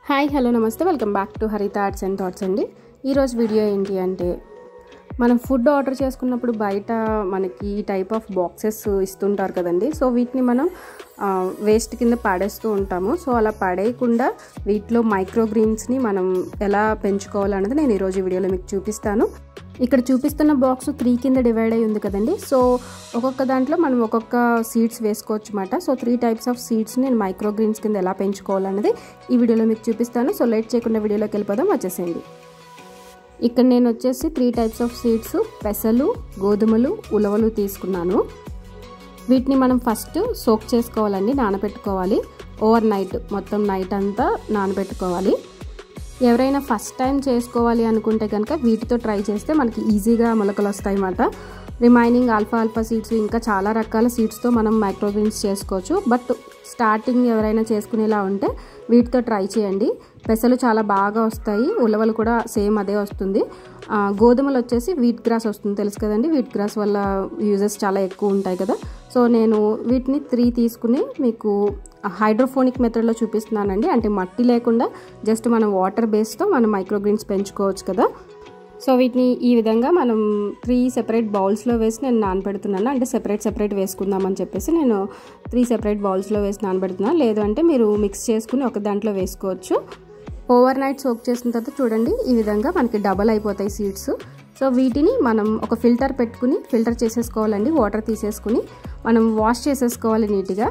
hi hello నమస్తే welcome back to Haritha arts and thoughts అండి ఈరోజు వీడియో ఏంటి అంటే మనం ఫుడ్ ఆర్డర్ చేసుకున్నప్పుడు బయట మనకి ఈ టైప్ ఆఫ్ బాక్సెస్ ఇస్తుంటారు కదండి సో వీటిని మనం వేస్ట్ కింద పాడేస్తూ ఉంటాము సో అలా పడేయకుండా వీటిలో మైక్రోగ్రీన్స్ని మనం ఎలా పెంచుకోవాలన్నది నేను ఈరోజు ఈ వీడియోలో మీకు చూపిస్తాను ఇక్కడ చూపిస్తున్న బాక్స్ త్రీ కింద డివైడ్ అయి ఉంది కదండి సో ఒక్కొక్క దాంట్లో మనం ఒక్కొక్క సీడ్స్ వేసుకోవచ్చు అనమాట so three types of seeds నేను మైక్రోగ్రీన్స్ కింద ఎలా పెంచుకోవాలన్నది ఈ వీడియోలో మీకు చూపిస్తాను సో లేట్ చేయకుండా వీడియోలోకి వెళ్ళిపోదాం వచ్చేసేయండి ఇక్కడ నేను వచ్చేసి త్రీ టైప్స్ ఆఫ్ సీడ్స్ పెసలు గోధుమలు ఉలవలు తీసుకున్నాను వీటిని మనం ఫస్ట్ సోక్ చేసుకోవాలండి నానబెట్టుకోవాలి ఓవర్ నైట్ మొత్తం నైట్ అంతా నానబెట్టుకోవాలి ఎవరైనా ఫస్ట్ టైం చేసుకోవాలి అనుకుంటే కనుక వీటితో ట్రై చేస్తే మనకి ఈజీగా మొలకలు వస్తాయి అన్నమాట రిమైనింగ్ ఆల్ఫా ఆల్ఫా సీడ్స్ ఇంకా చాలా రకాల సీడ్స్తో మనం మైక్రోగ్రీన్స్ చేసుకోవచ్చు బట్ స్టార్టింగ్ ఎవరైనా చేసుకునేలా ఉంటే వీటితో ట్రై చేయండి పెసలు చాలా బాగా వస్తాయి ఉలవలు కూడా సేమ్ అదే వస్తుంది గోధుమలు వచ్చేసి వీట్ గ్రాస్ వస్తుంది తెలుసు కదండి వీట్ గ్రాస్ వల్ల యూజెస్ చాలా ఎక్కువ ఉంటాయి కదా సో నేను వీటిని త్రీ తీసుకుని మీకు హైడ్రోఫోనిక్ మెథడ్లో చూపిస్తున్నానండి అంటే మట్టి లేకుండా జస్ట్ మనం వాటర్ బేస్తో మనం మైక్రోగ్రీన్స్ పెంచుకోవచ్చు కదా సో వీటిని ఈ విధంగా మనం త్రీ సెపరేట్ బౌల్స్లో వేసి నేను నానబెడుతున్నాను అంటే సెపరేట్ సెపరేట్ వేసుకుందామని చెప్పేసి నేను త్రీ సెపరేట్ బౌల్స్లో వేసి నానబెడుతున్నాను లేదు అంటే మీరు మిక్స్ చేసుకుని ఒక దాంట్లో వేసుకోవచ్చు ఓవర్ నైట్ సోక్ చేసిన తర్వాత చూడండి ఈ విధంగా మనకి డబల్ అయిపోతాయి సీడ్స్ సో వీటిని మనం ఒక ఫిల్టర్ పెట్టుకుని ఫిల్టర్ చేసేసుకోవాలండి వాటర్ తీసేసుకుని మనం వాష్ చేసేసుకోవాలి నీట్గా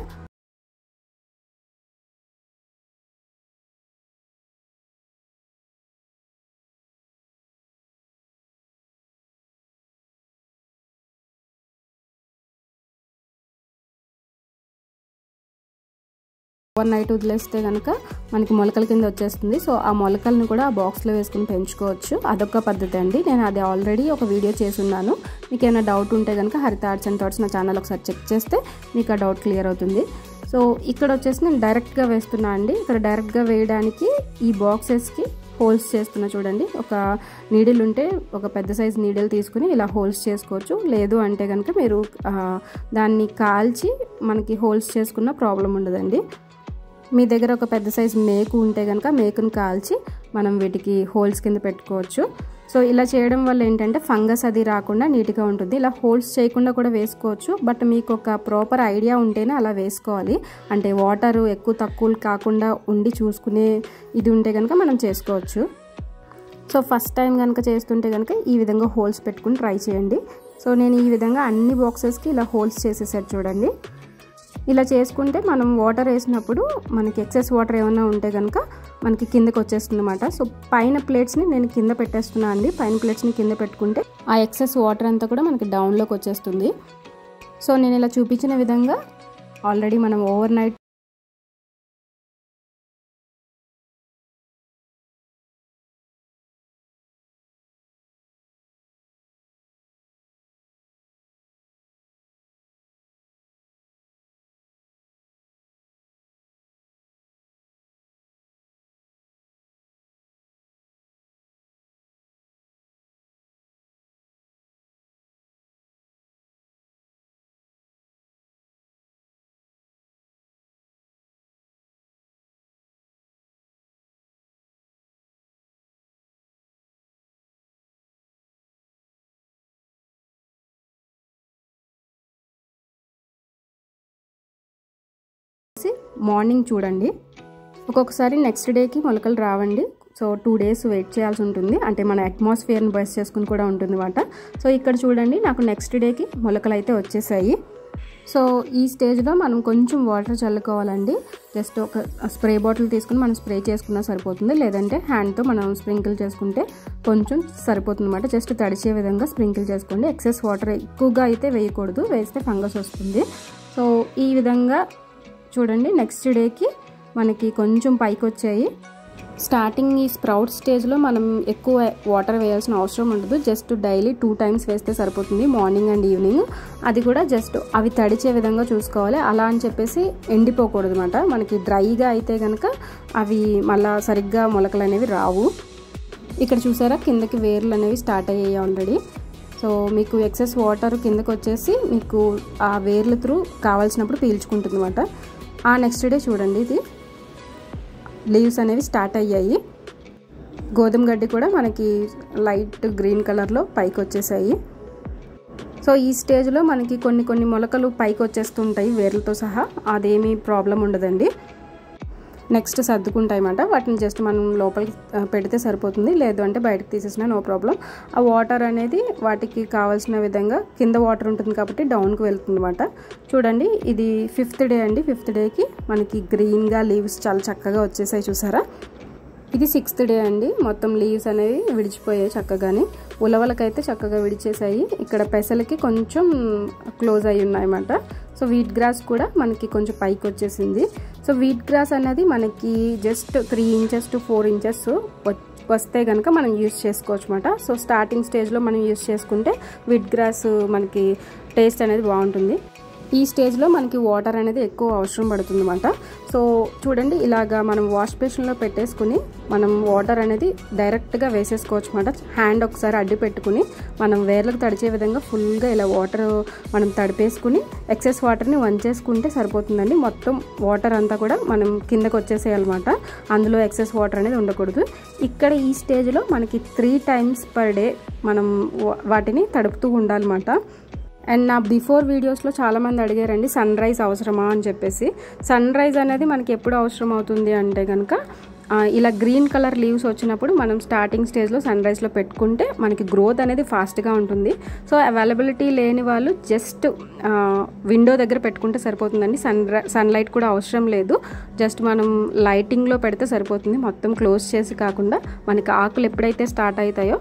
ఓవర్ నైట్ వదిలేస్తే కనుక మనకి మొలకల కింద వచ్చేస్తుంది సో ఆ మొలకలను కూడా ఆ బాక్స్లో వేసుకుని పెంచుకోవచ్చు అదొక పద్ధతి అండి నేను అది ఆల్రెడీ ఒక వీడియో చేస్తున్నాను మీకు ఏమైనా డౌట్ ఉంటే కనుక హరిత ఆర్ట్స్ అండ్ థాట్స్ నా ఛానల్ ఒకసారి చెక్ చేస్తే మీకు ఆ డౌట్ క్లియర్ అవుతుంది సో ఇక్కడ వచ్చేసి నేను డైరెక్ట్గా వేస్తున్నా అండి ఇక్కడ డైరెక్ట్గా వేయడానికి ఈ బాక్సెస్కి హోల్స్ చేస్తున్నా చూడండి ఒక నీడిల్ ఉంటే ఒక పెద్ద సైజ్ నీడిల్ తీసుకుని ఇలా హోల్స్ చేసుకోవచ్చు లేదు అంటే కనుక మీరు దాన్ని కాల్చి మనకి హోల్స్ చేసుకున్న ప్రాబ్లం ఉండదండి మీ దగ్గర ఒక పెద్ద సైజ్ మేకు ఉంటే కనుక మేకును కాల్చి మనం వీటికి హోల్స్ కింద పెట్టుకోవచ్చు సో ఇలా చేయడం వల్ల ఏంటంటే ఫంగస్ అది రాకుండా నీట్గా ఉంటుంది ఇలా హోల్స్ చేయకుండా కూడా వేసుకోవచ్చు బట్ మీకు ఒక ప్రాపర్ ఐడియా ఉంటేనే అలా వేసుకోవాలి అంటే వాటర్ ఎక్కువ తక్కువ కాకుండా ఉండి చూసుకునే ఇది ఉంటే కనుక మనం చేసుకోవచ్చు సో ఫస్ట్ టైం కనుక చేస్తుంటే కనుక ఈ విధంగా హోల్స్ పెట్టుకుని ట్రై చేయండి సో నేను ఈ విధంగా అన్ని బాక్సెస్కి ఇలా హోల్స్ చేసేసారు చూడండి ఇలా చేసుకుంటే మనం వాటర్ వేసినప్పుడు మనకి ఎక్సెస్ వాటర్ ఏమైనా ఉంటే కనుక మనకి కిందకి వచ్చేస్తుంది అనమాట సో పైన ప్లేట్స్ని నేను కింద పెట్టేస్తున్నా అండి పైన ప్లేట్స్ని కింద పెట్టుకుంటే ఆ ఎక్సెస్ వాటర్ అంతా కూడా మనకి డౌన్లోకి వచ్చేస్తుంది సో నేను ఇలా చూపించిన విధంగా ఆల్రెడీ మనం ఓవర్ నైట్ మార్నింగ్ చూడండి ఒక్కొక్కసారి నెక్స్ట్ డేకి మొలకలు రావండి సో టూ డేస్ వెయిట్ చేయాల్సి ఉంటుంది అంటే మన అట్మాస్ఫియర్ని బస్ చేసుకుని కూడా ఉంటుంది అనమాట సో ఇక్కడ చూడండి నాకు నెక్స్ట్ డేకి మొలకలు అయితే వచ్చేసాయి సో ఈ స్టేజ్లో మనం కొంచెం వాటర్ చల్లుకోవాలండి జస్ట్ ఒక స్ప్రే బాటిల్ తీసుకుని మనం స్ప్రే చేసుకున్నా సరిపోతుంది లేదంటే హ్యాండ్తో మనం స్ప్రింకిల్ చేసుకుంటే కొంచెం సరిపోతుంది అనమాట జస్ట్ తడిచే విధంగా స్ప్రింకిల్ చేసుకోండి ఎక్సెస్ వాటర్ ఎక్కువగా అయితే వేయకూడదు వేస్తే ఫంగస్ వస్తుంది సో ఈ విధంగా చూడండి నెక్స్ట్ డేకి మనకి కొంచెం పైకి వచ్చాయి స్టార్టింగ్ ఈ స్ప్రౌట్ స్టేజ్లో మనం ఎక్కువ వాటర్ వేయాల్సిన అవసరం ఉండదు జస్ట్ డైలీ టూ టైమ్స్ వేస్తే సరిపోతుంది మార్నింగ్ అండ్ ఈవినింగ్ అది కూడా జస్ట్ అవి తడిచే విధంగా చూసుకోవాలి అలా అని చెప్పేసి ఎండిపోకూడదు అనమాట మనకి డ్రైగా అయితే కనుక అవి మళ్ళా సరిగ్గా మొలకలు అనేవి రావు ఇక్కడ చూసారా కిందకి వేర్లు అనేవి స్టార్ట్ అయ్యాయి ఆల్రెడీ సో మీకు ఎక్సెస్ వాటర్ కిందకి వచ్చేసి మీకు ఆ వేర్ల త్రూ కావాల్సినప్పుడు పీల్చుకుంటుంది అనమాట ఆ నెక్స్ట్ డే చూడండి ఇది లీవ్స్ అనేవి స్టార్ట్ అయ్యాయి గోధుమ గడ్డి కూడా మనకి లైట్ గ్రీన్ కలర్లో పైకి వచ్చేసాయి సో ఈ స్టేజ్లో మనకి కొన్ని కొన్ని మొలకలు పైకి వచ్చేస్తుంటాయి వేర్లతో సహా అదేమీ ప్రాబ్లం ఉండదండి నెక్స్ట్ సర్దుకుంటాయన్నమాట వాటిని జస్ట్ మనం లోపలికి పెడితే సరిపోతుంది లేదు అంటే బయటకు తీసేసినా నో ప్రాబ్లం ఆ వాటర్ అనేది వాటికి కావాల్సిన విధంగా కింద వాటర్ ఉంటుంది కాబట్టి డౌన్కి వెళ్తుంది అనమాట చూడండి ఇది ఫిఫ్త్ డే అండి ఫిఫ్త్ డేకి మనకి గ్రీన్గా లీవ్స్ చాలా చక్కగా వచ్చేసాయి చూసారా ఇది సిక్స్త్ డే అండి మొత్తం లీవ్స్ అనేవి విడిచిపోయాయి చక్కగానే ఉలవలకైతే చక్కగా విడిచేసాయి ఇక్కడ పెసలకి కొంచెం క్లోజ్ అయి ఉన్నాయన్నమాట సో వీట్ గ్రాస్ కూడా మనకి కొంచెం పైకి వచ్చేసింది సో వీట్ గ్రాస్ అనేది మనకి just three inches to four inches వస్తే కనుక మనం యూస్ చేసుకోవచ్చు అనమాట సో స్టార్టింగ్ స్టేజ్లో మనం యూస్ చేసుకుంటే వీట్ గ్రాస్ మనకి టేస్ట్ అనేది బాగుంటుంది ఈ స్టేజ్లో మనకి వాటర్ అనేది ఎక్కువ అవసరం పడుతుంది అనమాట సో చూడండి ఇలాగా మనం వాష్ బేషన్లో పెట్టేసుకుని మనం వాటర్ అనేది డైరెక్ట్గా వేసేసుకోవచ్చు అనమాట హ్యాండ్ ఒకసారి అడ్డు పెట్టుకుని మనం వేర్లకు తడిచే విధంగా ఫుల్గా ఇలా వాటర్ మనం తడిపేసుకుని ఎక్సెస్ వాటర్ని వంచేసుకుంటే సరిపోతుందండి మొత్తం వాటర్ అంతా కూడా మనం కిందకు వచ్చేసేయాలన్నమాట అందులో ఎక్సెస్ వాటర్ అనేది ఉండకూడదు ఇక్కడ ఈ స్టేజ్లో మనకి త్రీ టైమ్స్ పర్ డే మనం వాటిని తడుపుతూ ఉండాలన్నమాట అండ్ నా బిఫోర్ వీడియోస్లో చాలామంది అడిగారండి సన్ రైజ్ అవసరమా అని చెప్పేసి సన్ రైజ్ అనేది మనకి ఎప్పుడు అవసరం అవుతుంది అంటే కనుక ఇలా గ్రీన్ కలర్ లీవ్స్ వచ్చినప్పుడు మనం స్టార్టింగ్ స్టేజ్లో సన్ రైజ్లో పెట్టుకుంటే మనకి గ్రోత్ అనేది ఫాస్ట్గా ఉంటుంది సో అవైలబిలిటీ లేని వాళ్ళు జస్ట్ విండో దగ్గర పెట్టుకుంటే సరిపోతుందండి సన్ సన్లైట్ కూడా అవసరం లేదు జస్ట్ మనం లైటింగ్లో పెడితే సరిపోతుంది మొత్తం క్లోజ్ చేసి కాకుండా మనకి ఆకులు ఎప్పుడైతే స్టార్ట్ అవుతాయో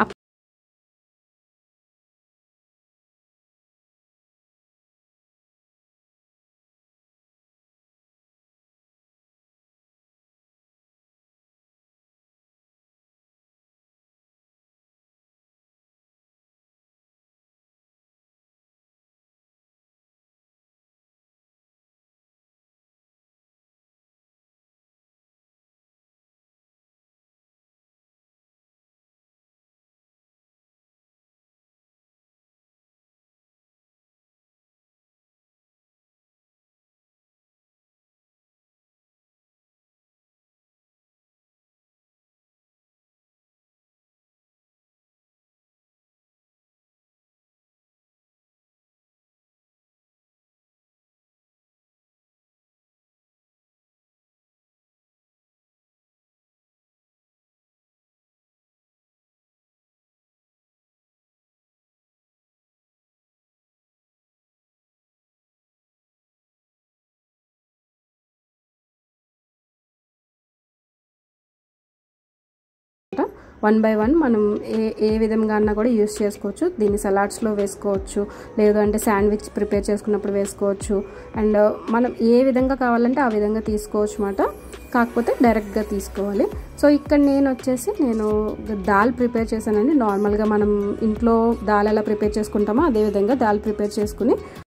వన్ బై వన్ మనం ఏ ఏ విధంగా అన్నా కూడా యూస్ చేసుకోవచ్చు దీన్ని సలాడ్స్లో వేసుకోవచ్చు లేదు అంటే శాండ్విచ్ ప్రిపేర్ చేసుకున్నప్పుడు వేసుకోవచ్చు అండ్ మనం ఏ విధంగా కావాలంటే ఆ విధంగా తీసుకోవచ్చు అనమాట కాకపోతే డైరెక్ట్గా తీసుకోవాలి సో ఇక్కడ నేను వచ్చేసి నేను దాల్ ప్రిపేర్ చేశానండి నార్మల్గా మనం ఇంట్లో దాల్ ఎలా ప్రిపేర్ చేసుకుంటామో అదేవిధంగా దాల్ ప్రిపేర్ చేసుకుని